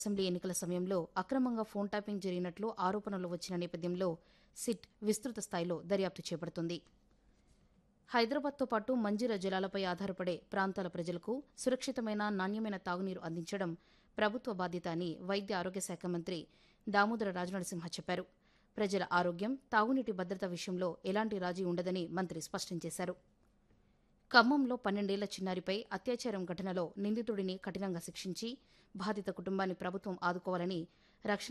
assembly ఎన్నికల సమయంలో అక్రమంగా ఫోన్ ట్యాపింగ్ జరిగినట్లు ఆరోపణలు వచ్చిన నేపథ్యంలో సిట్ విస్తృత స్థాయిలో దర్యాప్తు చేపడుతుంది హైదరాబాద్తో పాటు మంజీర జలాలపై ఆధారపడే ప్రాంతాల ప్రజలకు సురక్షితమైన నాణ్యమైన తాగునీరు అందించడం ప్రభుత్వ బాధ్యత అని వైద్య ఆరోగ్య శాఖ మంత్రి దామోదర రాజనరసింహ చెప్పారు ప్రజల ఆరోగ్యం తాగునీటి భద్రత విషయంలో ఎలాంటి రాజీ ఉండదని మంత్రి స్పష్టం చేశారు ఖమ్మంలో పన్నెండేళ్ల చిన్నారిపై అత్యాచారం ఘటనలో నిందితుడిని కఠినంగా శిక్షించి బాధిత కుటుంబాన్ని ప్రభుత్వం ఆదుకోవాలని రక్షణ